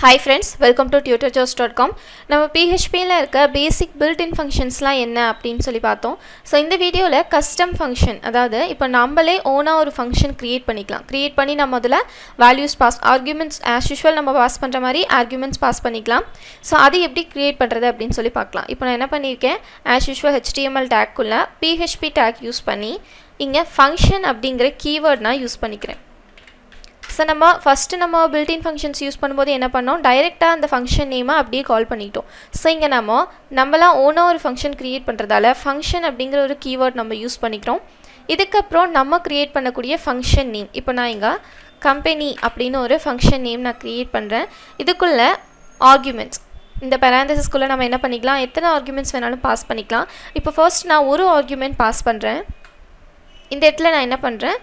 hi friends welcome to Tutor Joes dot com நம்ம பிஹெச்பியில் இருக்க பேசிக் பில்ட்-இன் ஃபங்க்ஷன்ஸ்லாம் என்ன அப்படின்னு சொல்லி பார்த்தோம் ஸோ இந்த வீடியோவில் கஸ்டம் ஃபங்க்ஷன் அதாவது இப்போ நம்மளே ஓனாக ஒரு ஃபங்க்ஷன் க்ரியேட் பண்ணிக்கலாம் க்ரியேட் பண்ணி நம்ம அதில் values pass arguments as usual நம்ம பாஸ் பண்ணுற மாதிரி ஆர்குமெண்ட்ஸ் பாஸ் பண்ணிக்கலாம் ஸோ அது எப்படி க்ரியேட் பண்ணுறது அப்படின்னு சொல்லி பார்க்கலாம் இப்போ நான் என்ன பண்ணியிருக்கேன் ஆஸ் யூஷுவல் ஹெச்டிஎம்எல் டேக்குள்ளே பிஹெச்பி டேக் யூஸ் பண்ணி இங்கே ஃபங்க்ஷன் அப்படிங்கிற கீவேர்ட் நான் யூஸ் பண்ணிக்கிறேன் ஸோ நம்ம ஃபஸ்ட்டு நம்ம பில்டின் ஃபங்க்ஷன்ஸ் யூஸ் பண்ணும்போது என்ன பண்ணோம் டைரெக்டாக அந்த ஃபங்க்ஷன் நேமை அப்படியே கால் பண்ணிட்டோம் ஸோ இங்கே நம்ம நம்மளாம் ஓனாக ஒரு ஃபங்க்ஷன் க்ரியேட் பண்ணுறதால ஃபங்க்ஷன் அப்படிங்கிற ஒரு கீவேர்ட் நம்ம யூஸ் பண்ணிக்கிறோம் இதுக்கப்புறம் நம்ம க்ரியேட் பண்ணக்கூடிய ஃபங்க்ஷன் நேம் இப்போ நான் இங்கே கம்பெனி அப்படின்னு ஒரு ஃபங்க்ஷன் நேம் நான் க்ரியேட் பண்ணுறேன் இதுக்குள்ளே ஆர்குமெண்ட்ஸ் இந்த பேராந்தசிஸ்குள்ளே நம்ம என்ன பண்ணிக்கலாம் எத்தனை ஆர்குமெண்ட்ஸ் வேணாலும் பாஸ் பண்ணிக்கலாம் இப்போ ஃபர்ஸ்ட் நான் ஒரு ஆர்குமெண்ட் பாஸ் பண்ணுறேன் இந்த இடத்துல நான் என்ன பண்ணுறேன்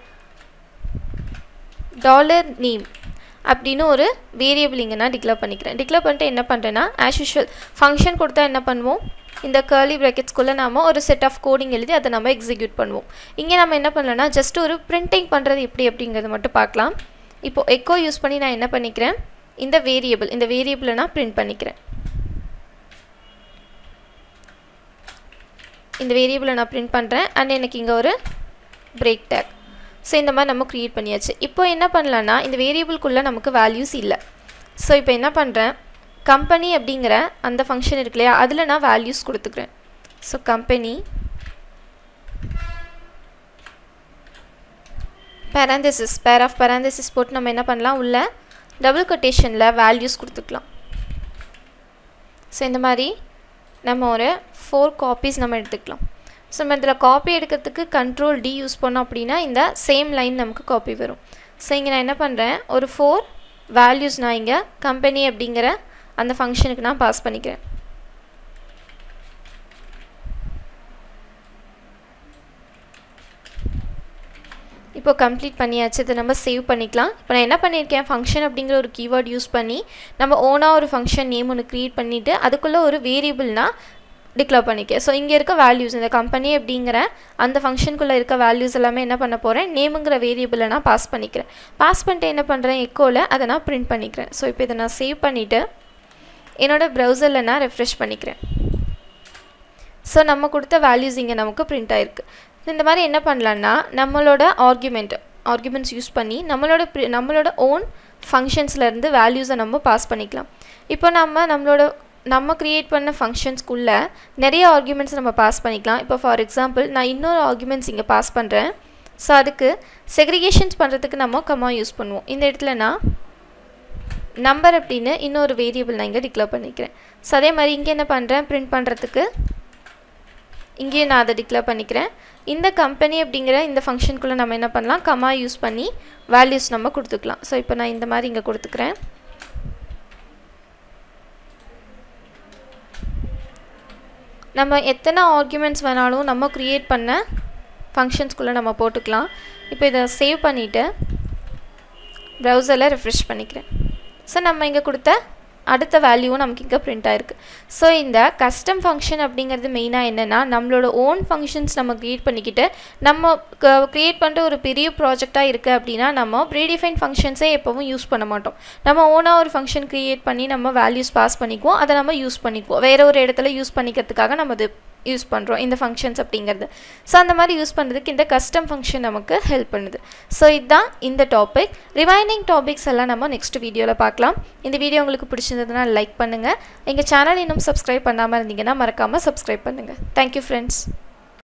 டாலர் நேம் அப்படின்னு ஒரு வேரியபிள் இங்கே நான் டிக்ளேர் பண்ணிக்கிறேன் டிக்ளேர் பண்ணிட்டு என்ன பண்ணுறேன்னா ஆஸ் யூஷுவல் ஃபங்க்ஷன் கொடுத்தா என்ன பண்ணுவோம் இந்த கேர்லி ப்ராக்கெட்ஸ்குள்ளே நம்ம ஒரு செட் ஆஃப் கோடிங் எழுதி அதை நம்ம எக்ஸிக்யூட் பண்ணுவோம் இங்கே நம்ம என்ன பண்ணலன்னா ஜஸ்ட் ஒரு பிரிண்டிங் பண்ணுறது எப்படி அப்படிங்கிறது மட்டும் பார்க்கலாம் இப்போது எக்கோ யூஸ் பண்ணி நான் என்ன பண்ணிக்கிறேன் இந்த வேரியபிள் இந்த வேரியபிளை நான் பிரிண்ட் பண்ணிக்கிறேன் இந்த வேரியபிளை நான் பிரிண்ட் பண்ணுறேன் அண்ட் எனக்கு இங்கே ஒரு பிரேக் டேக் ஸோ இந்த மாதிரி நம்ம க்ரியேட் பண்ணியாச்சு இப்போ என்ன பண்ணலான்னா இந்த வேரியபிள்குள்ளே நமக்கு வேல்யூஸ் இல்லை ஸோ இப்போ என்ன பண்ணுறேன் கம்பெனி அப்படிங்கிற அந்த ஃபங்க்ஷன் இருக்கு இல்லையா அதில் நான் வேல்யூஸ் கொடுத்துக்கிறேன் so company parenthesis pair of parenthesis போட்டு நம்ம என்ன பண்ணலாம் உள்ள டபுள் கொட்டேஷனில் வேல்யூஸ் கொடுத்துக்கலாம் ஸோ இந்த மாதிரி நம்ம ஒரு ஃபோர் காப்பீஸ் நம்ம எடுத்துக்கலாம் ஸோ நம்ம இதில் காப்பி எடுக்கிறதுக்கு கண்ட்ரோல் டி யூஸ் பண்ணோம் அப்படின்னா இந்த சேம் லைன் நமக்கு காப்பி வரும் ஸோ இங்கே நான் என்ன பண்ணுறேன் ஒரு ஃபோர் வேல்யூஸ் நான் இங்கே கம்பெனி அப்படிங்கிற அந்த ஃபங்க்ஷனுக்கு நான் பாஸ் பண்ணிக்கிறேன் இப்போ கம்ப்ளீட் பண்ணியாச்சு இதை நம்ம சேவ் பண்ணிக்கலாம் இப்போ நான் என்ன பண்ணியிருக்கேன் ஃபங்க்ஷன் அப்படிங்கிற ஒரு கீவேர்ட் யூஸ் பண்ணி நம்ம ஓனாக ஒரு ஃபங்க்ஷன் நேம் ஒன்று க்ரியேட் பண்ணிவிட்டு அதுக்குள்ளே ஒரு வேரியபிள்னால் டிக்ளேர் பண்ணிக்க ஸோ இங்கே இருக்க வேல்யூஸ் இந்த கம்பெனி அப்படிங்கிற அந்த ஃபங்க்ஷனுக்குள்ளே இருக்க வேல்யூஸ் எல்லாமே என்ன பண்ண போகிறேன் நேமுங்கிற வேரியபிளை நான் பாஸ் பண்ணிக்கிறேன் பாஸ் பண்ணிட்டு என்ன பண்ணுறேன் எக்கோவில் அதை நான் பிரிண்ட் பண்ணிக்கிறேன் ஸோ இப்போ இதை நான் சேவ் பண்ணிவிட்டு என்னோடய ப்ரௌசரில் நான் ரெஃப்ரெஷ் பண்ணிக்கிறேன் ஸோ நம்ம கொடுத்த வேல்யூஸ் இங்கே நமக்கு பிரிண்ட் ஆகிருக்கு இந்த மாதிரி என்ன பண்ணலான்னா நம்மளோட ஆர்குமெண்ட் ஆர்குமெண்ட்ஸ் யூஸ் பண்ணி நம்மளோட நம்மளோட ஓன் ஃபங்க்ஷன்ஸ்லேருந்து வேல்யூஸை நம்ம பாஸ் பண்ணிக்கலாம் இப்போ நம்ம நம்மளோட நம்ம க்ரியேட் பண்ண ஃபங்க்ஷன்ஸ்க்குள்ளே நிறைய ஆர்குமெண்ட்ஸ் நம்ம பாஸ் பண்ணிக்கலாம் இப்போ ஃபார் எக்ஸாம்பிள் நான் இன்னொரு ஆர்குமெண்ட்ஸ் இங்கே பாஸ் பண்ணுறேன் ஸோ அதுக்கு செக்ரிகேஷன்ஸ் பண்ணுறதுக்கு நம்ம கம்மா யூஸ் பண்ணுவோம் இந்த இடத்துல நான் நம்பர் அப்படின்னு இன்னொரு வேரியபிள் நான் இங்கே டிக்ளேர் பண்ணிக்கிறேன் ஸோ அதே மாதிரி இங்கே என்ன பண்ணுறேன் பிரிண்ட் பண்ணுறதுக்கு இங்கேயும் நான் அதை டிக்ளேர் பண்ணிக்கிறேன் இந்த கம்பெனி அப்படிங்கிற இந்த ஃபங்க்ஷனுக்குள்ளே நம்ம என்ன பண்ணலாம் கம்மா யூஸ் பண்ணி வேல்யூஸ் நம்ம கொடுத்துக்கலாம் ஸோ இப்போ நான் இந்த மாதிரி இங்கே கொடுத்துக்கிறேன் நம்ம எத்தனை ஆர்குமெண்ட்ஸ் வேணாலும் நம்ம க்ரியேட் பண்ண ஃபங்க்ஷன்ஸ்குள்ளே நம்ம போட்டுக்கலாம் இப்போ இதை சேவ் பண்ணிவிட்டு ப்ரௌசரில் ரெஃப்ரெஷ் பண்ணிக்கிறேன் ஸோ நம்ம இங்கே கொடுத்த அடுத்த வேல்யூவும் நமக்கு இங்கே பிரிண்ட் ஆகிருக்கு ஸோ இந்த கஸ்டம் ஃபங்க்ஷன் அப்படிங்கிறது மெயினாக என்னென்னா நம்மளோட ஓன் ஃபங்க்ஷன்ஸ் நம்ம க்ரியேட் பண்ணிக்கிட்டு நம்ம க்ரியேட் பண்ணுற ஒரு பெரிய ப்ராஜெக்டாக இருக்குது அப்படின்னா நம்ம ப்ரீடிஃபைன் ஃபங்க்ஷன்ஸே எப்போவும் யூஸ் பண்ண மாட்டோம் நம்ம ஓனாக ஒரு ஃபங்க்ஷன் க்ரியேட் பண்ணி நம்ம வேல்யூஸ் பாஸ் பண்ணிக்குவோம் அதை நம்ம யூஸ் பண்ணிக்குவோம் வேறு ஒரு இடத்துல யூஸ் பண்ணிக்கிறதுக்காக நம்ம அது யூஸ் பண்ணுறோம் இந்த ஃபங்க்ஷன்ஸ் அப்படிங்கிறது ஸோ அந்த மாதிரி யூஸ் பண்ணுறதுக்கு இந்த கஸ்டம் ஃபங்க்ஷன் நமக்கு ஹெல்ப் பண்ணுது ஸோ இதுதான் இந்த டாபிக் ரிமைனிங் டாபிக்ஸ் எல்லாம் நம்ம நெக்ஸ்ட் வீடியோவில் பார்க்கலாம் இந்த வீடியோ உங்களுக்கு பிடிச்சிருந்ததுன்னா லைக் பண்ணுங்கள் எங்கள் சேனல் இன்னும் சப்ஸ்கிரைப் பண்ணாமல் இருந்தீங்கன்னா மறக்காமல் சப்ஸ்கிரைப் பண்ணுங்கள் தேங்க்யூ ஃப்ரெண்ட்ஸ்